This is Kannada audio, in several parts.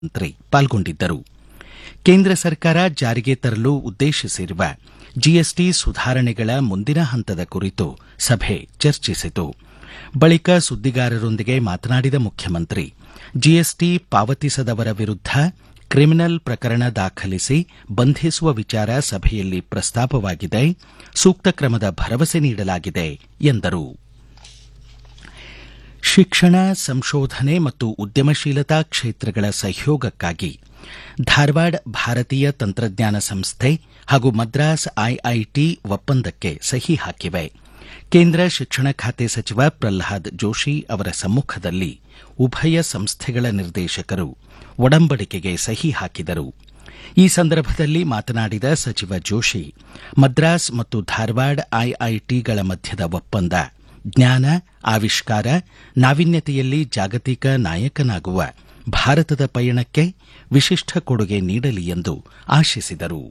ಮಂತ್ರಿ ಪಾಲ್ಗೊಂಡಿದ್ದರು ಕೇಂದ್ರ ಸರ್ಕಾರ ಜಾರಿಗೆ ತರಲು ಉದ್ದೇಶಿಸಿರುವ ಜಿಎಸ್ಟಿ ಸುಧಾರಣೆಗಳ ಮುಂದಿನ ಹಂತದ ಕುರಿತು ಸಭೆ ಚರ್ಚಿಸಿತು ಬಳಿಕ ಸುದ್ದಿಗಾರರೊಂದಿಗೆ ಮಾತನಾಡಿದ ಮುಖ್ಯಮಂತ್ರಿ ಜಿಎಸ್ಟಿ ಪಾವತಿಸದವರ ವಿರುದ್ಧ ಕ್ರಿಮಿನಲ್ ಪ್ರಕರಣ ದಾಖಲಿಸಿ ಬಂಧಿಸುವ ವಿಚಾರ ಸಭೆಯಲ್ಲಿ ಪ್ರಸ್ತಾಪವಾಗಿದೆ ಸೂಕ್ತ ಕ್ರಮದ ಭರವಸೆ ನೀಡಲಾಗಿದೆ ಎಂದರು ಶಿಕ್ಷಣ ಸಂಶೋಧನೆ ಮತ್ತು ಉದ್ಯಮಶೀಲತಾ ಕ್ಷೇತ್ರಗಳ ಸಹಯೋಗಕ್ಕಾಗಿ ಧಾರವಾಡ ಭಾರತೀಯ ತಂತ್ರಜ್ಞಾನ ಸಂಸ್ಥೆ ಹಾಗೂ ಮದ್ರಾಸ್ ಐಐಟಿ ಒಪ್ಪಂದಕ್ಕೆ ಸಹಿ ಹಾಕಿವೆ ಕೇಂದ್ರ ಶಿಕ್ಷಣ ಖಾತೆ ಸಚಿವ ಪ್ರಲ್ಹಾದ್ ಜೋಶಿ ಅವರ ಸಮ್ಮುಖದಲ್ಲಿ ಉಭಯ ಸಂಸ್ಥೆಗಳ ನಿರ್ದೇಶಕರು ಒಡಂಬಡಿಕೆಗೆ ಸಹಿ ಹಾಕಿದರು ಈ ಸಂದರ್ಭದಲ್ಲಿ ಮಾತನಾಡಿದ ಸಚಿವ ಜೋಶಿ ಮದ್ರಾಸ್ ಮತ್ತು ಧಾರವಾಡ ಐಐಟಿಗಳ ಮಧ್ಯದ ಒಪ್ಪಂದ ಜ್ಞಾನ ಆವಿಷ್ಕಾರ ನಾವೀನ್ಯತೆಯಲ್ಲಿ ಜಾಗತಿಕ ನಾಯಕನಾಗುವ ಭಾರತದ ಪಯಣಕ್ಕೆ ವಿಶಿಷ್ಟ ಕೊಡುಗೆ ನೀಡಲಿ ಎಂದು ಆಶಿಸಿದರು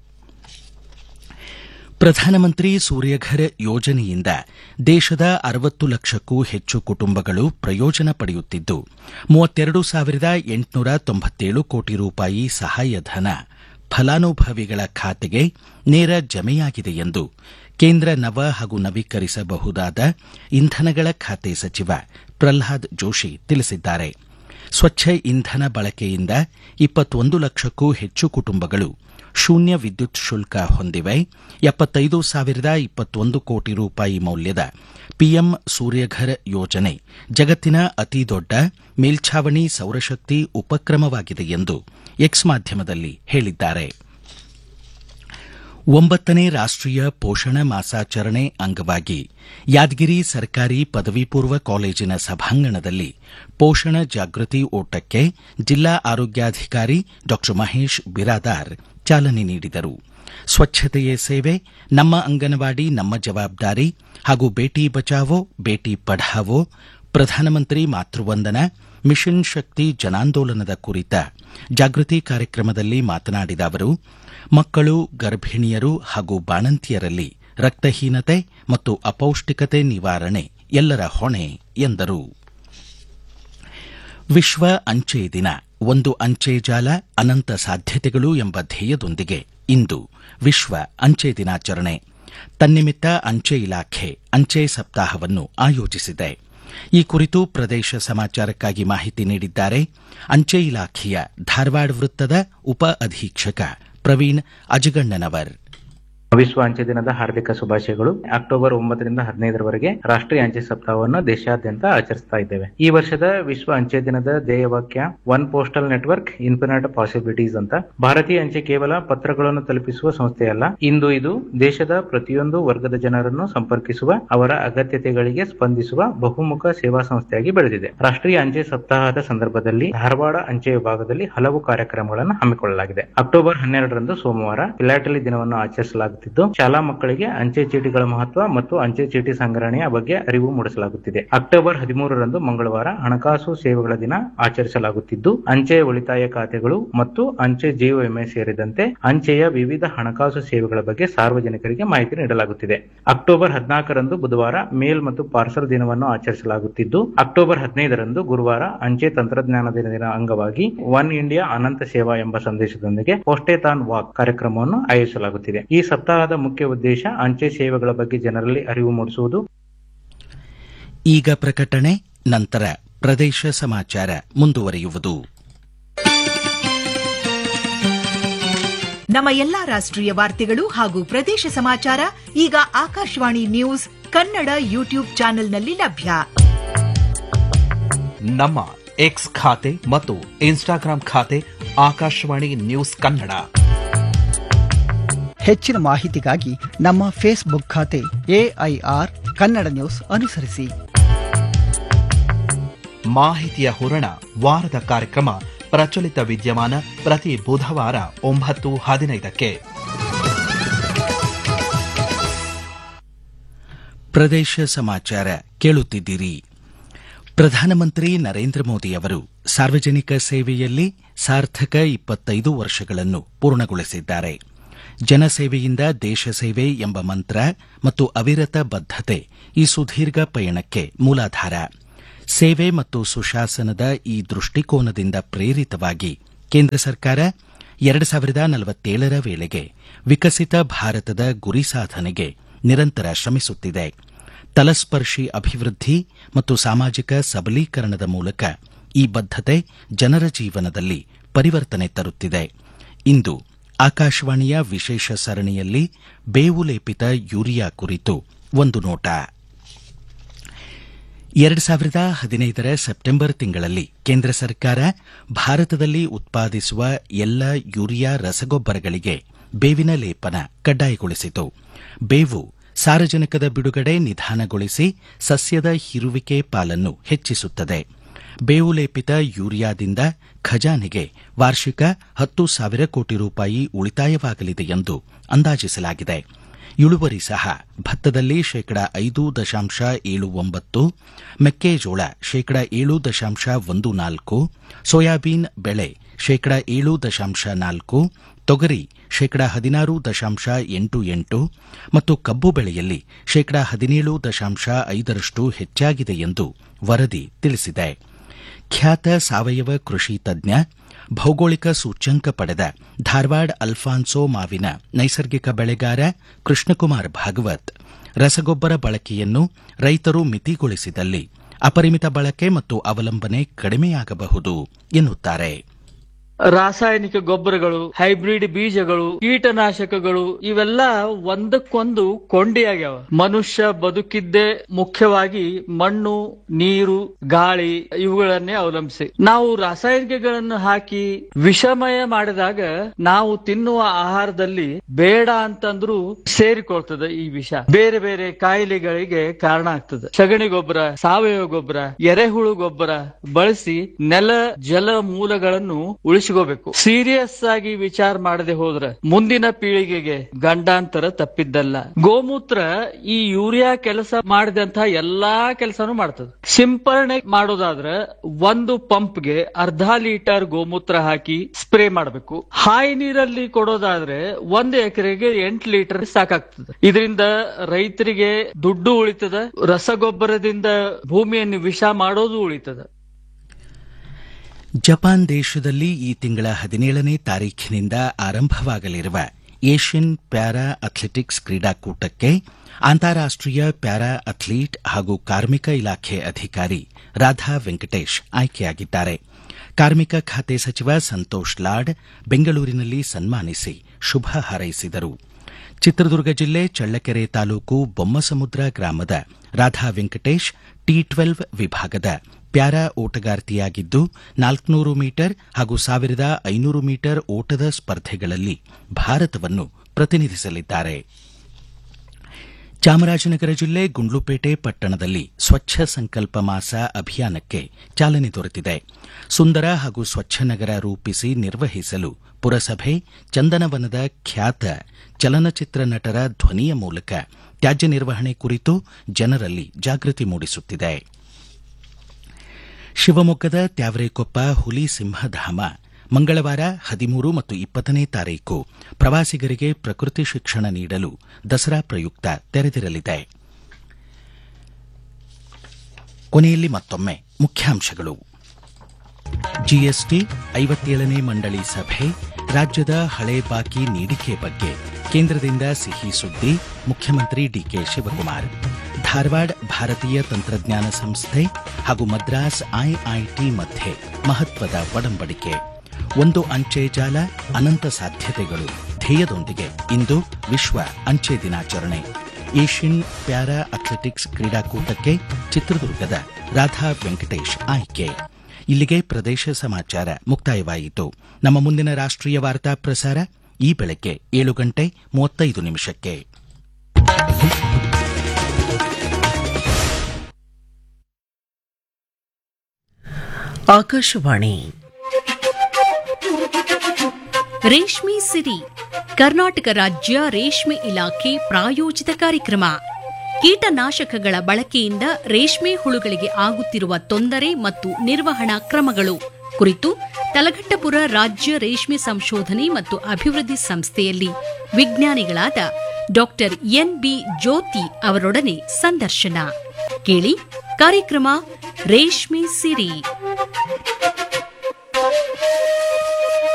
ಪ್ರಧಾನಮಂತ್ರಿ ಸೂರ್ಯಘರ್ ಯೋಜನೆಯಿಂದ ದೇಶದ ಅರವತ್ತು ಲಕ್ಷಕ್ಕೂ ಹೆಚ್ಚು ಕುಟುಂಬಗಳು ಪ್ರಯೋಜನ ಪಡೆಯುತ್ತಿದ್ದು ಮೂವತ್ತೆರಡು ಸಾವಿರದ ಎಂಟುನೂರ ತೊಂಬತ್ತೇಳು ಕೋಟಿ ರೂಪಾಯಿ ಸಹಾಯಧನ ಫಲಾನುಭವಿಗಳ ಖಾತೆಗೆ ನೇರ ಜಮೆಯಾಗಿದೆ ಎಂದು ಕೇಂದ್ರ ನವ ಹಾಗೂ ನವೀಕರಿಸಬಹುದಾದ ಇಂಧನಗಳ ಖಾತೆ ಸಚಿವ ಪ್ರಲ್ಹಾದ್ ಜೋಶಿ ತಿಳಿಸಿದ್ದಾರೆ ಸ್ವಚ್ಛ ಇಂಧನ ಬಳಕೆಯಿಂದ ಇಪ್ಪತ್ತೊಂದು ಲಕ್ಷಕ್ಕೂ ಹೆಚ್ಚು ಕುಟುಂಬಗಳು ಶೂನ್ಯ ವಿದ್ಯುತ್ ಶುಲ್ಕ ಹೊಂದಿವೆ ಎಪ್ಪತ್ತೈದು ಸಾವಿರದ ಇಪ್ಪತ್ತೊಂದು ಕೋಟಿ ರೂಪಾಯಿ ಮೌಲ್ಯದ ಪಿಎಂ ಸೂರ್ಯಘರ್ ಯೋಜನೆ ಜಗತ್ತಿನ ಅತಿದೊಡ್ಡ ಮೇಲ್ಛಾವಣಿ ಸೌರಶಕ್ತಿ ಉಪಕ್ರಮವಾಗಿದೆ ಎಂದು ಎಕ್ಸ್ ಮಾಧ್ಯಮದಲ್ಲಿ ಹೇಳಿದ್ದಾರೆ ಒಂಬತ್ತನೇ ರಾಷ್ಟೀಯ ಪೋಷಣ ಮಾಸಾಚರಣೆ ಅಂಗವಾಗಿ ಯಾದಗಿರಿ ಸರ್ಕಾರಿ ಪದವಿ ಪೂರ್ವ ಕಾಲೇಜಿನ ಸಭಾಂಗಣದಲ್ಲಿ ಪೋಷಣ ಜಾಗೃತಿ ಓಟಕ್ಕೆ ಜಿಲ್ಲಾ ಆರೋಗ್ಯಾಧಿಕಾರಿ ಡಾ ಮಹೇಶ್ ಬಿರಾದಾರ್ ಚಾಲನೆ ನೀಡಿದರು ಸ್ವಚ್ಛತೆಯೇ ಸೇವೆ ನಮ್ಮ ಅಂಗನವಾಡಿ ನಮ್ಮ ಜವಾಬ್ದಾರಿ ಹಾಗೂ ಬೇಟಿ ಬಚಾವೋ ಬೇಟಿ ಪಢಾವೋ ಪ್ರಧಾನಮಂತ್ರಿ ಮಾತೃವಂದನ ಮಿಷನ್ ಶಕ್ತಿ ಜನಾಂದೋಲನದ ಕುರಿತ ಜಾಗೃತಿ ಕಾರ್ಯಕ್ರಮದಲ್ಲಿ ಮಾತನಾಡಿದ ಅವರು ಮಕ್ಕಳು ಗರ್ಭಿಣಿಯರು ಹಾಗೂ ಬಾಣಂತಿಯರಲ್ಲಿ ರಕ್ತಹೀನತೆ ಮತ್ತು ಅಪೌಷ್ಟಿಕತೆ ನಿವಾರಣೆ ಎಲ್ಲರ ಹೊಣೆ ಎಂದರು ವಿಶ್ವ ಅಂಚೆ ದಿನ ಒಂದು ಅಂಚೆ ಜಾಲ ಅನಂತ ಸಾಧ್ಯತೆಗಳು ಎಂಬ ಧ್ಯೇಯದೊಂದಿಗೆ ಇಂದು ವಿಶ್ವ ಅಂಚೆ ದಿನಾಚರಣೆ ತನ್ನಿಮಿತ್ತ ಅಂಚೆ ಇಲಾಖೆ ಅಂಚೆ ಸಪ್ತಾಹವನ್ನು ಆಯೋಜಿಸಿದೆ ಈ ಕುರಿತು ಪ್ರದೇಶ ಸಮಾಚಾರಕ್ಕಾಗಿ ಮಾಹಿತಿ ನೀಡಿದ್ದಾರೆ ಅಂಚೆ ಇಲಾಖೆಯ ಧಾರವಾಡ ವೃತ್ತದ ಉಪ ಅಧೀಕ್ಷಕ ಪ್ರವೀಣ್ ಅಜಗಣ್ಣನವರ್ ವಿಶ್ವ ಅಂಚೆ ದಿನದ ಹಾರ್ದಿಕ ಶುಭಾಶಯಗಳು ಅಕ್ಟೋಬರ್ ಒಂಬತ್ತರಿಂದ ಹದಿನೈದರವರೆಗೆ ರಾಷ್ಟ್ರೀಯ ಅಂಚೆ ಸಪ್ತಾಹವನ್ನು ದೇಶಾದ್ಯಂತ ಆಚರಿಸ್ತಾ ಇದ್ದೇವೆ ಈ ವರ್ಷದ ವಿಶ್ವ ಅಂಚೆ ದಿನದ ಧ್ಯೇಯವಾಕ್ಯ one postal network infinite possibilities ಅಂತ ಭಾರತೀಯ ಅಂಚೆ ಕೇವಲ ಪತ್ರಗಳನ್ನು ತಲುಪಿಸುವ ಸಂಸ್ಥೆಯಲ್ಲ ಇಂದು ಇದು ದೇಶದ ಪ್ರತಿಯೊಂದು ವರ್ಗದ ಜನರನ್ನು ಸಂಪರ್ಕಿಸುವ ಅವರ ಅಗತ್ಯತೆಗಳಿಗೆ ಸ್ಪಂದಿಸುವ ಬಹುಮುಖ ಸೇವಾ ಸಂಸ್ಥೆಯಾಗಿ ಬೆಳೆದಿದೆ ರಾಷ್ಟ್ರೀಯ ಅಂಚೆ ಸಪ್ತಾಹದ ಸಂದರ್ಭದಲ್ಲಿ ಧಾರವಾಡ ಅಂಚೆ ವಿಭಾಗದಲ್ಲಿ ಹಲವು ಕಾರ್ಯಕ್ರಮಗಳನ್ನು ಹಮ್ಮಿಕೊಳ್ಳಲಾಗಿದೆ ಅಕ್ಟೋಬರ್ ಹನ್ನೆರಡರಂದು ಸೋಮವಾರ ಪಿಲಾಟಲಿ ದಿನವನ್ನು ಆಚರಿಸಲಾಗುತ್ತಿದ್ದು ಶಾಲಾ ಮಕ್ಕಳಿಗೆ ಅಂಚೆ ಚೀಟಿಗಳ ಮಹತ್ವ ಮತ್ತು ಅಂಚೆ ಚೀಟಿ ಸಂಗ್ರಹಣೆಯ ಬಗ್ಗೆ ಅರಿವು ಮೂಡಿಸಲಾಗುತ್ತಿದೆ ಅಕ್ಟೋಬರ್ ಹದಿಮೂರರಂದು ಮಂಗಳವಾರ ಹಣಕಾಸು ಸೇವೆಗಳ ದಿನ ಆಚರಿಸಲಾಗುತ್ತಿದ್ದು ಅಂಚೆ ಉಳಿತಾಯ ಖಾತೆಗಳು ಮತ್ತು ಅಂಚೆ ಜೀವ ವಿಮೆ ಸೇರಿದಂತೆ ಅಂಚೆಯ ವಿವಿಧ ಹಣಕಾಸು ಸೇವೆಗಳ ಬಗ್ಗೆ ಸಾರ್ವಜನಿಕರಿಗೆ ಮಾಹಿತಿ ನೀಡಲಾಗುತ್ತಿದೆ ಅಕ್ಟೋಬರ್ ಹದಿನಾಲ್ಕರಂದು ಬುಧವಾರ ಮೇಲ್ ಮತ್ತು ಪಾರ್ಸಲ್ ದಿನವನ್ನು ಆಚರಿಸಲಾಗುತ್ತಿದ್ದು ಅಕ್ಟೋಬರ್ ಹದಿನೈದರಂದು ಗುರುವಾರ ಅಂಚೆ ತಂತ್ರಜ್ಞಾನ ದಿನದ ಅಂಗವಾಗಿ ಒನ್ ಇಂಡಿಯಾ ಅನಂತ ಸೇವಾ ಎಂಬ ಸಂದೇಶದೊಂದಿಗೆ ಪೋಸ್ಟೇತಾನ್ ವಾಕ್ ಕಾರ್ಯಕ್ರಮವನ್ನು ಆಯೋಜಿಸಲಾಗುತ್ತಿದೆ ಈ ಸಪ್ತಾಹದ ಮುಖ್ಯ ಉದ್ದೇಶ ಅಂಚೆ ಸೇವೆಗಳ ಬಗ್ಗೆ ಜನರಲ್ಲಿ ಅರಿವು ಮೂಡಿಸುವುದು ಈಗ ಪ್ರಕಟಣೆ ನಂತರ ಪ್ರದೇಶ ಸಮಾಚಾರ ಮುಂದುವರಿಯುವುದು ನಮ್ಮ ಎಲ್ಲಾ ರಾಷ್ಟ್ರೀಯ ವಾರ್ತೆಗಳು ಹಾಗೂ ಪ್ರದೇಶ ಸಮಾಚಾರ ಈಗ ಆಕಾಶವಾಣಿ ನ್ಯೂಸ್ ಕನ್ನಡ ಯೂಟ್ಯೂಬ್ ಚಾನೆಲ್ನಲ್ಲಿ ಲಭ್ಯ ನಮ್ಮ ಎಕ್ಸ್ ಖಾತೆ ಮತ್ತು ಇನ್ಸ್ಟಾಗ್ರಾಂ ಖಾತೆ ಆಕಾಶವಾಣಿ ನ್ಯೂಸ್ ಕನ್ನಡ ಹೆಚ್ಚಿನ ಮಾಹಿತಿಗಾಗಿ ನಮ್ಮ ಫೇಸ್ಬುಕ್ ಖಾತೆ ಎಐಆರ್ ಕನ್ನಡ ನ್ಯೂಸ್ ಅನುಸರಿಸಿ ಮಾಹಿತಿಯ ಹೂರಣ ವಾರದ ಕಾರ್ಯಕ್ರಮ ಪ್ರಚಲಿತ ವಿದ್ಯಮಾನ ಪ್ರತಿ ಬುಧವಾರ ಒಂಬತ್ತು ಹದಿನೈದಕ್ಕೆ ಪ್ರದೇಶ ಸಮಾಚಾರ ಕೇಳುತ್ತಿದ್ದೀರಿ ಪ್ರಧಾನಮಂತ್ರಿ ನರೇಂದ್ರ ಮೋದಿ ಅವರು ಸಾರ್ವಜನಿಕ ಸೇವೆಯಲ್ಲಿ ಸಾರ್ಥಕ ಇಪ್ಪತ್ತೈದು ವರ್ಷಗಳನ್ನು ಪೂರ್ಣಗೊಳಿಸಿದ್ದಾರೆ ಜನಸೇವೆಯಿಂದ ದೇಶ ಸೇವೆ ಎಂಬ ಮಂತ್ರ ಮತ್ತು ಅವಿರತ ಬದ್ಧತೆ ಈ ಸುದೀರ್ಘ ಪಯಣಕ್ಕೆ ಮೂಲಾಧಾರ ಸೇವೆ ಮತ್ತು ಸುಶಾಸನದ ಈ ದೃಷ್ಟಿಕೋನದಿಂದ ಪ್ರೇರಿತವಾಗಿ ಕೇಂದ್ರ ಸರ್ಕಾರ ಎರಡು ಸಾವಿರದ ನಲವತ್ತೇಳರ ವೇಳೆಗೆ ವಿಕಸಿತ ಭಾರತದ ಗುರಿ ಸಾಧನೆಗೆ ನಿರಂತರ ಶ್ರಮಿಸುತ್ತಿದೆ ತಲಸ್ಪರ್ಶಿ ಅಭಿವೃದ್ಧಿ ಮತ್ತು ಸಾಮಾಜಿಕ ಸಬಲೀಕರಣದ ಮೂಲಕ ಈ ಬದ್ಧತೆ ಜನರ ಜೀವನದಲ್ಲಿ ಪರಿವರ್ತನೆ ತರುತ್ತಿದೆ ಇಂದು ಆಕಾಶವಾಣಿಯ ವಿಶೇಷ ಸರಣಿಯಲ್ಲಿ ಬೇವು ಲೇಪಿತ ಯೂರಿಯಾ ಕುರಿತು ಒಂದು ನೋಟ ಎರಡು ಸಾವಿರದ ಹದಿನೈದರ ಸೆಪ್ಟೆಂಬರ್ ತಿಂಗಳಲ್ಲಿ ಕೇಂದ್ರ ಸರ್ಕಾರ ಭಾರತದಲ್ಲಿ ಉತ್ಪಾದಿಸುವ ಎಲ್ಲ ಯೂರಿಯಾ ರಸಗೊಬ್ಬರಗಳಿಗೆ ಬೇವಿನ ಲೇಪನ ಕಡ್ಡಾಯಗೊಳಿಸಿತು ಬೇವು ಸಾರಜನಕದ ಬಿಡುಗಡೆ ನಿಧಾನಗೊಳಿಸಿ ಸಸ್ಯದ ಹಿರುವಿಕೆ ಪಾಲನ್ನು ಹೆಚ್ಚಿಸುತ್ತದೆ ಬೇವು ಲೇಪಿತ ಯೂರಿಯಾದಿಂದ ಖಜಾನೆಗೆ ವಾರ್ಷಿಕ ಹತ್ತು ಸಾವಿರ ಕೋಟಿ ರೂಪಾಯಿ ಉಳಿತಾಯವಾಗಲಿದೆ ಎಂದು ಅಂದಾಜಿಸಲಾಗಿದೆ ಇಳುವರಿ ಸಹ ಭತ್ತದಲ್ಲಿ ಶೇಕಡಾ ಐದು ದಶಾಂಶ ಏಳು ಒಂಬತ್ತು ಮೆಕ್ಕೆಜೋಳ ಶೇಕಡಾ ಏಳು ದಶಾಂಶ ಒಂದು ನಾಲ್ಕು ಸೋಯಾಬೀನ್ ಬೆಳೆ ಶೇಕಡಾ ಏಳು ದಶಾಂಶ ನಾಲ್ಕು ತೊಗರಿ ಶೇಕಡಾ ಹದಿನಾರು ದಶಾಂಶ ಎಂಟು ಎಂಟು ಮತ್ತು ಕಬ್ಬು ಬೆಳೆಯಲ್ಲಿ ಶೇಕಡಾ ಹದಿನೇಳು ದಶಾಂಶ ಐದರಷ್ಟು ಹೆಚ್ಚಾಗಿದೆ ಎಂದು ವರದಿ ತಿಳಿಸಿದೆ ಖ್ಯಾತ ಸಾವಯವ ಕೃಷಿ ತಜ್ಞ ಭೌಗೋಳಿಕ ಸೂಚ್ಯಂಕ ಪಡೆದ ಧಾರವಾಡ ಅಲ್ಫಾನ್ಸೋ ಮಾವಿನ ನೈಸರ್ಗಿಕ ಬೆಳೆಗಾರ ಕೃಷ್ಣಕುಮಾರ್ ಭಾಗವತ್ ರಸಗೊಬ್ಬರ ಬಳಕೆಯನ್ನು ರೈತರು ಮಿತಿಗೊಳಿಸಿದಲ್ಲಿ ಅಪರಿಮಿತ ಬಳಕೆ ಮತ್ತು ಅವಲಂಬನೆ ಕಡಿಮೆಯಾಗಬಹುದು ಎನ್ನುತ್ತಾರೆ ರಾಸಾಯನಿಕ ಗೊಬ್ಬರಗಳು ಹೈಬ್ರಿಡ್ ಬೀಜಗಳು ಕೀಟನಾಶಕಗಳು ಇವೆಲ್ಲ ಒಂದಕ್ಕೊಂದು ಕೊಂಡಿಯಾಗ್ಯಾವ ಮನುಷ್ಯ ಬದುಕಿದ್ದೇ ಮುಖ್ಯವಾಗಿ ಮಣ್ಣು ನೀರು ಗಾಳಿ ಇವುಗಳನ್ನೇ ಅವಲಂಬಿಸಿ ನಾವು ರಾಸಾಯನಿಕಗಳನ್ನು ಹಾಕಿ ವಿಷಮಯ ಮಾಡಿದಾಗ ನಾವು ತಿನ್ನುವ ಆಹಾರದಲ್ಲಿ ಬೇಡ ಅಂತಂದ್ರೂ ಸೇರಿಕೊಳ್ತದೆ ಈ ವಿಷ ಬೇರೆ ಬೇರೆ ಕಾಯಿಲೆಗಳಿಗೆ ಕಾರಣ ಆಗ್ತದೆ ಸಗಣಿ ಗೊಬ್ಬರ ಸಾವಯವ ಗೊಬ್ಬರ ಎರೆಹುಳು ಗೊಬ್ಬರ ಬಳಸಿ ನೆಲ ಜಲ ಮೂಲಗಳನ್ನು ಉಳಿಸಿಕೋಬೇಕು ಸೀರಿಯಸ್ ಆಗಿ ವಿಚಾರ ಮಾಡದೆ ಹೋದ್ರೆ ಮುಂದಿನ ಪೀಳಿಗೆಗೆ ಗಂಡಾಂತರ ತಪ್ಪಿದ್ದಲ್ಲ ಗೋಮೂತ್ರ ಈ ಯೂರಿಯಾ ಕೆಲಸ ಮಾಡಿದಂತ ಎಲ್ಲಾ ಕೆಲಸನೂ ಮಾಡ್ತದೆ ಸಿಂಪರಣೆ ಮಾಡೋದಾದ್ರೆ ಒಂದು ಪಂಪ್ಗೆ ಅರ್ಧ ಲೀಟರ್ ಗೋಮೂತ್ರ ಹಾಕಿ ಸ್ಪ್ರೇ ಮಾಡಬೇಕು ಹಾಯಿ ನೀರಲ್ಲಿ ಕೊಡೋದಾದ್ರೆ ಒಂದು ಎಕರೆಗೆ ಎಂಟು ಲೀಟರ್ ಸಾಕಾಗ್ತದೆ ಇದರಿಂದ ರೈತರಿಗೆ ದುಡ್ಡು ಉಳಿತದ ರಸಗೊಬ್ಬರದಿಂದ ಭೂಮಿಯನ್ನು ವಿಷ ಮಾಡೋದು ಉಳಿತದ ಜಪಾನ್ ದೇಶದಲ್ಲಿ ಈ ತಿಂಗಳ ಹದಿನೇಳನೇ ತಾರೀಖಿನಿಂದ ಆರಂಭವಾಗಲಿರುವ ಏಷ್ಯನ್ ಪ್ಯಾರಾ ಅಥ್ಲೆಟಿಕ್ಸ್ ಕ್ರೀಡಾಕೂಟಕ್ಕೆ ಅಂತಾರಾಷ್ಟೀಯ ಪ್ಯಾರಾ ಅಥ್ಲೀಟ್ ಹಾಗೂ ಕಾರ್ಮಿಕ ಇಲಾಖೆ ಅಧಿಕಾರಿ ರಾಧಾ ವೆಂಕಟೇಶ್ ಆಯ್ಕೆಯಾಗಿದ್ದಾರೆ ಕಾರ್ಮಿಕ ಖಾತೆ ಸಚಿವ ಸಂತೋಷ್ ಲಾಡ್ ಬೆಂಗಳೂರಿನಲ್ಲಿ ಸನ್ಮಾನಿಸಿ ಶುಭ ಹಾರೈಸಿದರು ಚಿತ್ರದುರ್ಗ ಜಿಲ್ಲೆ ಚಳ್ಳಕೆರೆ ತಾಲೂಕು ಬೊಮ್ಮಸಮುದ್ರ ಗ್ರಾಮದ ರಾಧಾ ವೆಂಕಟೇಶ್ ಟಿ ಟ್ವೆಲ್ವ್ ವಿಭಾಗದ ಪ್ಯಾರಾ ಓಟಗಾರ್ತಿಯಾಗಿದ್ದು ನಾಲ್ಕುನೂರು ಮೀಟರ್ ಹಾಗೂ ಸಾವಿರದ ಐನೂರು ಮೀಟರ್ ಓಟದ ಸ್ಪರ್ಧೆಗಳಲ್ಲಿ ಭಾರತವನ್ನು ಪ್ರತಿನಿಧಿಸಲಿದ್ದಾರೆ ಚಾಮರಾಜನಗರ ಜಿಲ್ಲೆ ಗುಂಡ್ಲುಪೇಟೆ ಪಟ್ಟಣದಲ್ಲಿ ಸ್ವಚ್ಛ ಸಂಕಲ್ಪ ಮಾಸ ಅಭಿಯಾನಕ್ಕೆ ಚಾಲನೆ ದೊರೆತಿದೆ ಸುಂದರ ಹಾಗೂ ಸ್ವಚ್ಛ ನಗರ ರೂಪಿಸಿ ನಿರ್ವಹಿಸಲು ಪುರಸಭೆ ಚಂದನವನದ ಖ್ಯಾತ ಚಲನಚಿತ್ರ ನಟರ ಧ್ವನಿಯ ಮೂಲಕ ತ್ಯಾಜ್ಯ ನಿರ್ವಹಣೆ ಕುರಿತು ಜನರಲ್ಲಿ ಜಾಗೃತಿ ಮೂಡಿಸುತ್ತಿದೆ ಶಿವಮೊಗ್ಗದ ತ್ಯಾವರೆಕೊಪ್ಪ ಹುಲಿ ಸಿಂಹಧಾಮ ಮಂಗಳವಾರ ಹದಿಮೂರು ಮತ್ತು ಇಪ್ಪತ್ತನೇ ತಾರೀಕು ಪ್ರವಾಸಿಗರಿಗೆ ಪ್ರಕೃತಿ ಶಿಕ್ಷಣ ನೀಡಲು ದಸರಾ ಪ್ರಯುಕ್ತ ತೆರೆದಿರಲಿದೆ ಕೊನೆಯಲ್ಲಿ ಮತ್ತೊಮ್ಮೆ ಮುಖ್ಯಾಂಶಗಳು ಜಿಎಸ್ಟಿ ಐವತ್ತೇಳನೇ ಮಂಡಳಿ ಸಭೆ ರಾಜ್ಯದ ಹಳೆ ಬಾಕಿ ನೀಡಿಕೆ ಬಗ್ಗೆ ಕೇಂದ್ರದಿಂದ ಸಿಹಿ ಸುದ್ದಿ ಮುಖ್ಯಮಂತ್ರಿ ಡಿಕೆ ಶಿವಕುಮಾರ್ ಧಾರವಾಡ ಭಾರತೀಯ ತಂತ್ರಜ್ಞಾನ ಸಂಸ್ಥೆ ಹಾಗೂ ಮದ್ರಾಸ್ ಐಐಟಿ ಮಧ್ಯೆ ಮಹತ್ವದ ಒಡಂಬಡಿಕೆ ಒಂದು ಅಂಚೆ ಜಾಲ ಅನಂತ ಸಾಧ್ಯತೆಗಳು ಧ್ಯೇಯದೊಂದಿಗೆ ಇಂದು ವಿಶ್ವ ಅಂಚೆ ದಿನಾಚರಣೆ ಏಷ್ಯನ್ ಪ್ಯಾರಾ ಅಥ್ಲೆಟಿಕ್ಸ್ ಕ್ರೀಡಾಕೂಟಕ್ಕೆ ಚಿತ್ರದುರ್ಗದ ರಾಧಾ ವೆಂಕಟೇಶ್ ಆಯ್ಕೆ ಇಲ್ಲಿಗೆ ಪ್ರದೇಶ ಸಮಾಚಾರ ಮುಕ್ತಾಯವಾಯಿತು ನಮ್ಮ ಮುಂದಿನ ರಾಷ್ಟ್ರೀಯ ವಾರ್ತಾ ಪ್ರಸಾರ ಈ ಬೆಳಗ್ಗೆ ಏಳು ಗಂಟೆ ಮೂವತ್ತೈದು ನಿಮಿಷಕ್ಕೆ ಆಕಾಶವಾಣಿ ರೇಷ್ಮೆ ಸಿರಿ ಕರ್ನಾಟಕ ರಾಜ್ಯ ರೇಷ್ಮೆ ಇಲಾಖೆ ಪ್ರಾಯೋಜಿತ ಕಾರ್ಯಕ್ರಮ ಕೀಟನಾಶಕಗಳ ಬಳಕೆಯಿಂದ ರೇಷ್ಮೆ ಹುಳುಗಳಿಗೆ ಆಗುತ್ತಿರುವ ತೊಂದರೆ ಮತ್ತು ನಿರ್ವಹಣಾ ಕ್ರಮಗಳು ಕುರಿತು ತಲಘಟ್ಟಪುರ ರಾಜ್ಯ ರೇಷ್ಮೆ ಸಂಶೋಧನೆ ಮತ್ತು ಅಭಿವೃದ್ಧಿ ಸಂಸ್ಥೆಯಲ್ಲಿ ವಿಜ್ಞಾನಿಗಳಾದ ಡಾಕ್ಟರ್ ಎನ್ಬಿ ಜ್ಯೋತಿ ಅವರೊಡನೆ ಸಂದರ್ಶನ ಕೇಳಿ ಕಾರ್ಯಕ್ರಮ ರೇಷ್ಮೆ ಸಿರಿ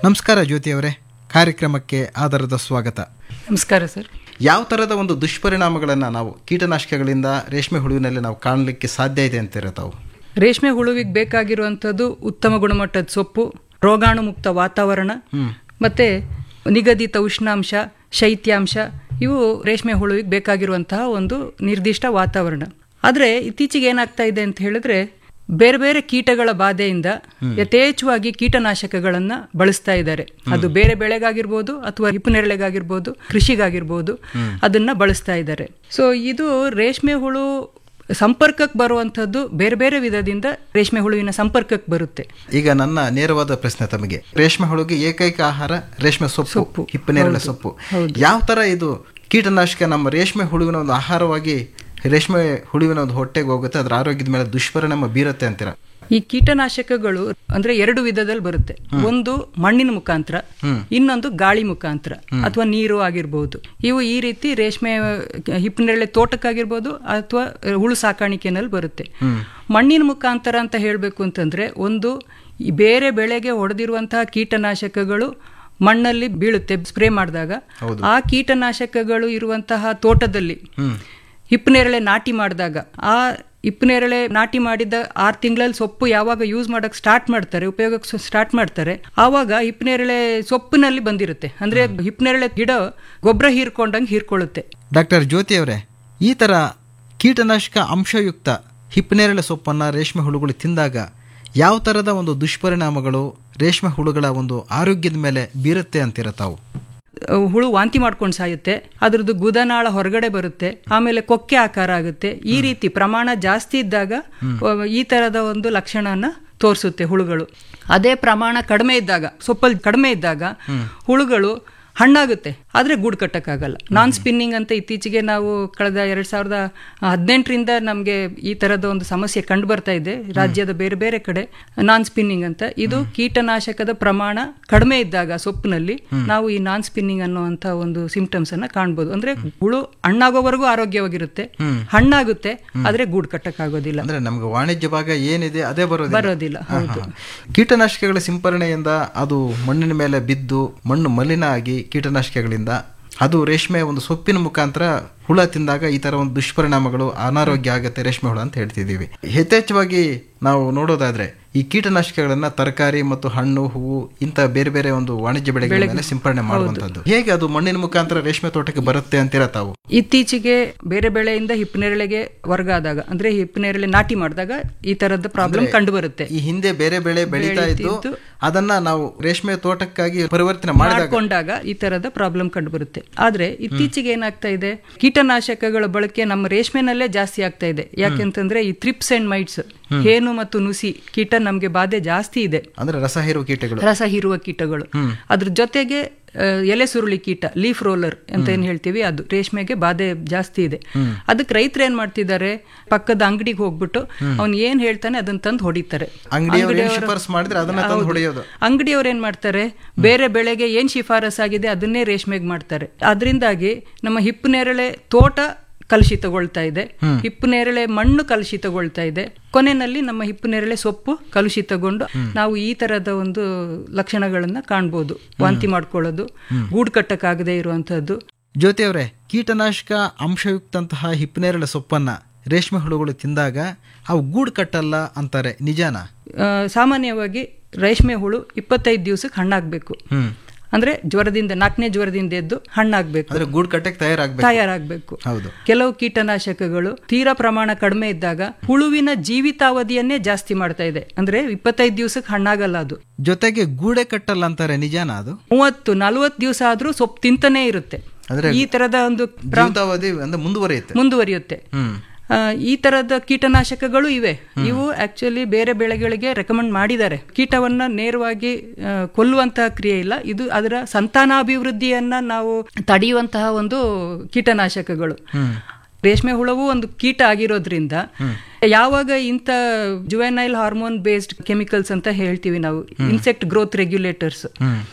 ನಮಸ್ಕಾರ ಜ್ಯೋತಿ ಅವರೇ ಕಾರ್ಯಕ್ರಮಕ್ಕೆ ಆಧಾರದ ಸ್ವಾಗತ ನಮಸ್ಕಾರ ಸರ್ ಯಾವ ಥರದ ಒಂದು ದುಷ್ಪರಿಣಾಮಗಳನ್ನು ನಾವು ಕೀಟನಾಶಕಗಳಿಂದ ರೇಷ್ಮೆ ಹುಳುವಿನಲ್ಲಿ ನಾವು ಕಾಣಲಿಕ್ಕೆ ಸಾಧ್ಯ ಇದೆ ಅಂತೀರ ತಾವು ರೇಷ್ಮೆ ಹುಳುವಿಗೆ ಬೇಕಾಗಿರುವಂಥದ್ದು ಉತ್ತಮ ಗುಣಮಟ್ಟದ ಸೊಪ್ಪು ರೋಗಾಣು ಮುಕ್ತ ವಾತಾವರಣ ಮತ್ತೆ ನಿಗದಿತ ಉಷ್ಣಾಂಶ ಶೈತ್ಯಾಂಶ ಇವು ರೇಷ್ಮೆ ಹುಳುವಿಗೆ ಬೇಕಾಗಿರುವಂತಹ ಒಂದು ನಿರ್ದಿಷ್ಟ ವಾತಾವರಣ ಆದರೆ ಇತ್ತೀಚೆಗೆ ಏನಾಗ್ತಾ ಇದೆ ಅಂತ ಹೇಳಿದ್ರೆ ಬೇರೆ ಬೇರೆ ಕೀಟಗಳ ಬಾಧೆಯಿಂದ ಯಥೇಚ್ಛವಾಗಿ ಕೀಟನಾಶಕಗಳನ್ನ ಬಳಸ್ತಾ ಇದ್ದಾರೆ ಅದು ಬೇರೆ ಬೆಳೆಗಾಗಿರ್ಬೋದು ಅಥವಾ ಹಿಪ್ಪುನೆರಳೆಗಾಗಿರ್ಬೋದು ಕೃಷಿಗಾಗಿರ್ಬೋದು ಅದನ್ನ ಬಳಸ್ತಾ ಇದ್ದಾರೆ ಸೊ ಇದು ರೇಷ್ಮೆ ಹುಳು ಸಂಪರ್ಕಕ್ಕೆ ಬರುವಂಥದ್ದು ಬೇರೆ ಬೇರೆ ವಿಧದಿಂದ ರೇಷ್ಮೆ ಹುಳುವಿನ ಸಂಪರ್ಕಕ್ಕೆ ಬರುತ್ತೆ ಈಗ ನನ್ನ ನೇರವಾದ ಪ್ರಶ್ನೆ ತಮಗೆ ರೇಷ್ಮೆ ಹುಳುಗೆ ಏಕೈಕ ಆಹಾರ ರೇಷ್ಮೆ ಸೊಪ್ಪು ಹಿಪ್ಪನೇರಳೆ ಸೊಪ್ಪು ಯಾವ ಥರ ಇದು ಕೀಟನಾಶಕ ನಮ್ಮ ರೇಷ್ಮೆ ಹುಳುವಿನ ಒಂದು ಆಹಾರವಾಗಿ ರೇಷ್ಮೆ ಹುಳುವಿನ ಒಂದು ಹೊಟ್ಟೆಗೆ ಹೋಗುತ್ತೆ ಅದರ ಆರೋಗ್ಯದ ಮೇಲೆ ದುಷ್ಪರಿಣಾಮ ಬೀರುತ್ತೆ ಅಂತೀರ ಈ ಕೀಟನಾಶಕಗಳು ಅಂದ್ರೆ ಎರಡು ವಿಧದಲ್ಲಿ ಬರುತ್ತೆ ಒಂದು ಮಣ್ಣಿನ ಮುಖಾಂತರ ಇನ್ನೊಂದು ಗಾಳಿ ಮುಖಾಂತರ ಅಥವಾ ನೀರು ಆಗಿರ್ಬೋದು ಇವು ಈ ರೀತಿ ರೇಷ್ಮೆ ಹಿಪ್ಪನೇರಳೆ ತೋಟಕ್ಕಾಗಿರ್ಬೋದು ಅಥವಾ ಹುಳು ಸಾಕಾಣಿಕೆನಲ್ಲಿ ಬರುತ್ತೆ ಮಣ್ಣಿನ ಮುಖಾಂತರ ಅಂತ ಹೇಳಬೇಕು ಅಂತಂದ್ರೆ ಒಂದು ಈ ಬೇರೆ ಬೆಳೆಗೆ ಹೊಡೆದಿರುವಂತಹ ಕೀಟನಾಶಕಗಳು ಮಣ್ಣಲ್ಲಿ ಬೀಳುತ್ತೆ ಸ್ಪ್ರೇ ಮಾಡಿದಾಗ ಆ ಕೀಟನಾಶಕಗಳು ಇರುವಂತಹ ತೋಟದಲ್ಲಿ ಹಿಪ್ಪನೇರಳೆ ನಾಟಿ ಮಾಡಿದಾಗ ಆ ಹಿಪ್ಪನೇರಳೆ ನಾಟಿ ಮಾಡಿದ ಆರು ತಿಂಗಳಲ್ಲಿ ಸೊಪ್ಪು ಯಾವಾಗ ಯೂಸ್ ಮಾಡಕ್ ಸ್ಟಾರ್ಟ್ ಮಾಡ್ತಾರೆ ಉಪಯೋಗಕ್ಕೆ ಸ್ಟಾರ್ಟ್ ಮಾಡ್ತಾರೆ ಆವಾಗ ಹಿಪ್ಪನೇರಳೆ ಸೊಪ್ಪಿನಲ್ಲಿ ಬಂದಿರುತ್ತೆ ಅಂದ್ರೆ ಹಿಪ್ಪನೇರಳೆ ಗಿಡ ಗೊಬ್ಬರ ಹೀರ್ಕೊಂಡಂಗೆ ಹೀರ್ಕೊಳ್ಳುತ್ತೆ ಡಾಕ್ಟರ್ ಜ್ಯೋತಿ ಅವರೇ ಈ ಥರ ಕೀಟನಾಶಕ ಅಂಶಯುಕ್ತ ಹಿಪ್ಪನೇರಳೆ ಸೊಪ್ಪನ್ನು ರೇಷ್ಮೆ ಹುಳುಗಳು ತಿಂದಾಗ ಯಾವ ಥರದ ಒಂದು ದುಷ್ಪರಿಣಾಮಗಳು ರೇಷ್ಮೆ ಹುಳುಗಳ ಒಂದು ಆರೋಗ್ಯದ ಮೇಲೆ ಬೀರುತ್ತೆ ಅಂತೀರ ತಾವು ಅಹ್, ಹುಳು ವಾಂತಿ ಮಾಡ್ಕೊಂಡು ಸಾಯುತ್ತೆ ಅದ್ರದ್ದು ಗುದನಾಳ ಹೊರಗಡೆ ಬರುತ್ತೆ ಆಮೇಲೆ ಕೊಕ್ಕೆ ಆಕಾರ ಆಗುತ್ತೆ ಈ ರೀತಿ ಪ್ರಮಾಣ ಜಾಸ್ತಿ ಇದ್ದಾಗ ಅಹ್, ಈ ತರದ ಒಂದು ಲಕ್ಷಣನ ತೋರಿಸುತ್ತೆ ಹುಳುಗಳು ಅದೇ ಪ್ರಮಾಣ ಕಡಿಮೆ ಇದ್ದಾಗ ಸೊಪ್ಪಲ್ಲಿ ಕಡಿಮೆ ಇದ್ದಾಗ ಹುಳುಗಳು ಹಣ್ಣಾಗುತ್ತೆ ಆದ್ರೆ ಗೂಡು ಕಟ್ಟಕ್ಕಾಗಲ್ಲ ನಾನ್ ಸ್ಪಿನ್ನಿಂಗ್ ಅಂತ ಇತ್ತೀಚೆಗೆ ನಾವು ಕಳೆದ ಎರಡ್ ಸಾವಿರದ ಹದಿನೆಂಟರಿಂದ ನಮಗೆ ಈ ತರದ ಒಂದು ಸಮಸ್ಯೆ ಕಂಡು ಬರ್ತಾ ಇದೆ ರಾಜ್ಯದ ಬೇರೆ ಬೇರೆ ಕಡೆ ನಾನ್ ಸ್ಪಿನ್ನಿಂಗ್ ಅಂತ ಇದು ಕೀಟನಾಶಕದ ಪ್ರಮಾಣ ಕಡಿಮೆ ಇದ್ದಾಗ ಸೊಪ್ಪಿನಲ್ಲಿ ನಾವು ಈ ನಾನ್ ಸ್ಪಿನ್ನಿಂಗ್ ಅನ್ನುವಂತ ಒಂದು ಸಿಂಪ್ಟಮ್ಸ್ ಅನ್ನ ಕಾಣ್ಬೋದು ಅಂದ್ರೆ ಹುಳು ಹಣ್ಣಾಗೋವರೆಗೂ ಆರೋಗ್ಯವಾಗಿರುತ್ತೆ ಹಣ್ಣಾಗುತ್ತೆ ಆದ್ರೆ ಗೂಡು ಕಟ್ಟಕ್ಕಾಗೋದಿಲ್ಲ ಅಂದ್ರೆ ನಮ್ಗೆ ವಾಣಿಜ್ಯ ಭಾಗ ಏನಿದೆ ಅದೇ ಬರೋದಿಲ್ಲ ಬರೋದಿಲ್ಲ ಹೌದು ಹಾ. ಕೀಟನಾಶಕಗಳ ಸಿಂಪರಣೆಯಿಂದ ಅದು ಮಣ್ಣಿನ ಮೇಲೆ ಬಿದ್ದು ಮಣ್ಣು ಮಲಿನ ಆಗಿ ಕೀಟನಾಶಕಗಳಿಂದ ಅದು ರೇಷ್ಮೆ ಒಂದು ಸೊಪ್ಪಿನ ಮುಖಾಂತರ ಹುಳ ತಿಂದಾಗ ಈ ತರ ಒಂದು ದುಷ್ಪರಿಣಾಮಗಳು ಅನಾರೋಗ್ಯ ಆಗುತ್ತೆ ರೇಷ್ಮೆ ಹುಳ ಅಂತ ಹೇಳ್ತಿದ್ದೀವಿ ಯಥೇಚ್ಛವಾಗಿ ನಾವು ನೋಡೋದಾದ್ರೆ ಈ ಕೀಟನಾಶಕಗಳನ್ನ ತರಕಾರಿ ಮತ್ತು ಹಣ್ಣು ಹೂವು ಇಂಥ ಬೇರೆ ಬೇರೆ ಒಂದು ವಾಣಿಜ್ಯ ಬೆಳೆಗಳ ಮೇಲೆ ಸಿಂಪರಣೆ ಮಾಡುವಂತದ್ದು ಹೇಗೆ ಅದು ಮಣ್ಣಿನ ಮುಖಾಂತರ ರೇಷ್ಮೆ ತೋಟಕ್ಕೆ ಬರುತ್ತೆ ಅಂತೀರಾ ತಾವು ಇತ್ತೀಚೆಗೆ ಬೇರೆ ಬೆಳೆಯಿಂದ ಹಿಪ್ಪನೇರಳೆಗೆ ವರ್ಗ ಆದಾಗ ಅಂದ್ರೆ ಹಿಪ್ಪನೇರಳೆ ನಾಟಿ ಮಾಡಿದಾಗ ಈ ತರದ ಪ್ರಾಬ್ಲಮ್ ಕಂಡು ಬರುತ್ತೆ ಈ ಹಿಂದೆ ಬೇರೆ ಬೆಳೆ ಬೆಳೀತಾ ಇದ್ದು ಬೆಳೀತಿದ್ದು. ಅದನ್ನ ನಾವು ರೇಷ್ಮೆ ತೋಟಕ್ಕಾಗಿ ಪರಿವರ್ತನೆ ಮಾಡಿದಾಗ ಮಾಡ್ಕೊಂಡಾಗ ಈ ತರದ ಪ್ರಾಬ್ಲಮ್ ಕಂಡು ಬರುತ್ತೆ ಆದ್ರೆ ಇತ್ತೀಚೆಗೆ ಏನಾಗ್ತಾ ಇದೆ ಕೀಟನಾಶಕಗಳ ಬಳಕೆ ನಮ್ಮ ರೇಷ್ಮೆನಲ್ಲೇ ಜಾಸ್ತಿ ಆಗ್ತಾ ಇದೆ ಯಾಕೆಂತಂದ್ರೆ ಈ ಥ್ರಿಪ್ಸ್ ಅಂಡ್ ಮೈಟ್ಸ್ ಹೇನು ಮತ್ತು ನುಸಿ ಕೀಟ ನಮ್ಗೆ ಬಾಧೆ ಜಾಸ್ತಿ ಇದೆ ಅಂದ್ರೆ ರಸ ಹೀರುವ ಕೀಟಗಳು ರಸ ಹೀರುವ ಕೀಟಗಳು ಅದ್ರ ಜೊತೆಗೆ ಆ, ಎಲೆ ಸುರುಳಿ ಕೀಟ ಲೀಫ್ ರೋಲರ್ ಅಂತ ಏನ್ ಹೇಳ್ತೀವಿ ಅದು ರೇಷ್ಮೆಗೆ ಬಾಧೆ ಜಾಸ್ತಿ ಇದೆ ಅದಕ್ಕೆ ರೈತರು ಏನ್ ಮಾಡ್ತಿದ್ದಾರೆ ಪಕ್ಕದ ಅಂಗಡಿಗೆ ಹೋಗ್ಬಿಟ್ಟು ಅವ್ನ್ ಏನ್ ಹೇಳ್ತಾನೆ ಅದನ್ನ ತಂದು ಹೊಡಿತಾರೆ ಅಂಗಡಿಯವರು ಏನ್ ಶಿಫಾರಸ್ ಮಾಡಿದ್ರೆ ಅದನ್ನ ತಂದು ಹೊಡೆಯೋದು ಅಂಗಡಿಯವ್ರು ಏನ್ ಮಾಡ್ತಾರೆ ಬೇರೆ ಬೆಳೆಗೆ ಏನ್ ಶಿಫಾರಸ್ ಆಗಿದೆ ಅದನ್ನೇ ರೇಷ್ಮೆಗೆ ಮಾಡ್ತಾರೆ ಅದರಿಂದಾಗಿ ನಮ್ಮ ಹಿಪ್ಪು ನೇರಳೆ ತೋಟ ಕಲುಷಿತಗೊಳ್ತಾ ಇದೆ ಹಿಪ್ಪು ನೇರಳೆ ಮಣ್ಣು ಕಲುಷಿತಗೊಳ್ತಾ ಇದೆ ಕೊನೆಯಲ್ಲಿ ನಮ್ಮ ಹಿಪ್ಪು ನೇರಳೆ ಸೊಪ್ಪು ಕಲುಷಿತಗೊಂಡು ನಾವು ಈ ತರದ ಒಂದು ಲಕ್ಷಣಗಳನ್ನ ಕಾಣ್ಬೋದು ವಾಂತಿ ಮಾಡ್ಕೊಳ್ಳೋದು ಗೂಡು ಕಟ್ಟಕ್ಕಾಗದೇ ಇರುವಂತಹದ್ದು ಜ್ಯೋತಿ ಅವರೇ ಕೀಟನಾಶಕ ಅಂಶಯುಕ್ತಂತಹ ಹಿಪ್ಪನೇರಳೆ ಸೊಪ್ಪನ್ನ ರೇಷ್ಮೆ ಹುಳುಗಳು ತಿಂದಾಗ ಅವು ಗೂಡು ಕಟ್ಟಲ್ಲ ಅಂತಾರೆ ನಿಜಾನ ಆ, ಸಾಮಾನ್ಯವಾಗಿ ರೇಷ್ಮೆ ಹುಳು ಇಪ್ಪತ್ತೈದು ದಿವಸಕ್ಕೆ ಹಣ್ಣಾಗ್ಬೇಕು ಅಂದ್ರೆ ಜ್ವರದಿಂದ ನಾಲ್ಕನೇ ಜ್ವರದಿಂದ ಎದ್ದು ಹಣ್ಣಾಗ್ಬೇಕು ಅಂದ್ರೆ ಗೂಡು ಕಟ್ಟಕ್ಕೆ ತಯಾರಾಗ್ಬೇಕು ತಯಾರಾಗಬೇಕು ಹೌದು ಕೆಲವು ಕೀಟನಾಶಕಗಳು ತೀರಾ ಪ್ರಮಾಣ ಕಡಿಮೆ ಇದ್ದಾಗ ಹುಳುವಿನ ಜೀವಿತಾವಧಿಯನ್ನೇ ಜಾಸ್ತಿ ಮಾಡ್ತಾ ಇದೆ ಅಂದ್ರೆ ಇಪ್ಪತ್ತೈದು ದಿವಸಕ್ಕೆ ಹಣ್ಣಾಗಲ್ಲ ಅದು ಜೊತೆಗೆ ಗೂಡೆ ಕಟ್ಟಲ್ಲ ಅಂತಾರೆ ನಿಜಾನ ಅದು ಮೂವತ್ತು ನಲವತ್ತು ದಿವಸ ಆದ್ರೂ ಸೊಪ್ಪು ತಿಂತಾನೆ ಇರುತ್ತೆ ಅಂದ್ರೆ ಈ ತರದ ಒಂದು ಪ್ರ- ಜೀವಿತಾವಧಿ ಅಂದ್ರೆ ಮುಂದುವರಿಯುತ್ತೆ ಮುಂದುವರಿಯುತ್ತೆ ಹ್ಮ್ ಆ, ಈ ತರದ ಕೀಟನಾಶಕಗಳು ಇವೆ ಇವು ಆಕ್ಚುಲಿ ಬೇರೆ ಬೆಳೆಗಳಿಗೆ ರೆಕಮೆಂಡ್ ಮಾಡಿದ್ದಾರೆ ಕೀಟವನ್ನ ನೇರವಾಗಿ ಆ, ಕೊಲ್ಲುವಂತಹ ಕ್ರಿಯೆ ಇಲ್ಲ ಇದು ಅದರ ಸಂತಾನಾಭಿವೃದ್ಧಿಯನ್ನ ನಾವು ತಡೆಯುವಂತಹ ಒಂದು ಕೀಟನಾಶಕಗಳು ರೇಷ್ಮೆ ಹುಳವು ಒಂದು ಕೀಟ ಆಗಿರೋದ್ರಿಂದ ಯಾವಾಗ ಇಂಥ ಜುವೆನೈಲ್ ಹಾರ್ಮೋನ್ ಬೇಸ್ಡ್ ಕೆಮಿಕಲ್ಸ್ ಅಂತ ಹೇಳ್ತೀವಿ ನಾವು ಇನ್ಸೆಕ್ಟ್ ಗ್ರೋತ್ ರೆಗ್ಯುಲೇಟರ್ಸ್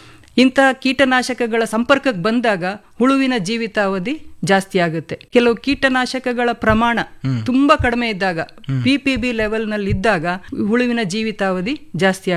ಇಂಥ ಕೀಟನಾಶಕಗಳ ಸಂಪರ್ಕಕ್ಕೆ ಬಂದಾಗ ಹುಳುವಿನ ಜೀವಿತಾವಧಿ ಜಾಸ್ತಿ ಆಗುತ್ತೆ ಕೆಲವು ಕೀಟನಾಶಕಗಳ ಪ್ರಮಾಣ ತುಂಬಾ ಕಡಿಮೆ ಇದ್ದಾಗ ಪಿ ಪಿ ಬಿ ಲೆವೆಲ್ ನಲ್ಲಿ ಇದ್ದಾಗ ಹುಳುವಿನ ಜೀವಿತಾವಧಿ ಜಾಸ್ತಿ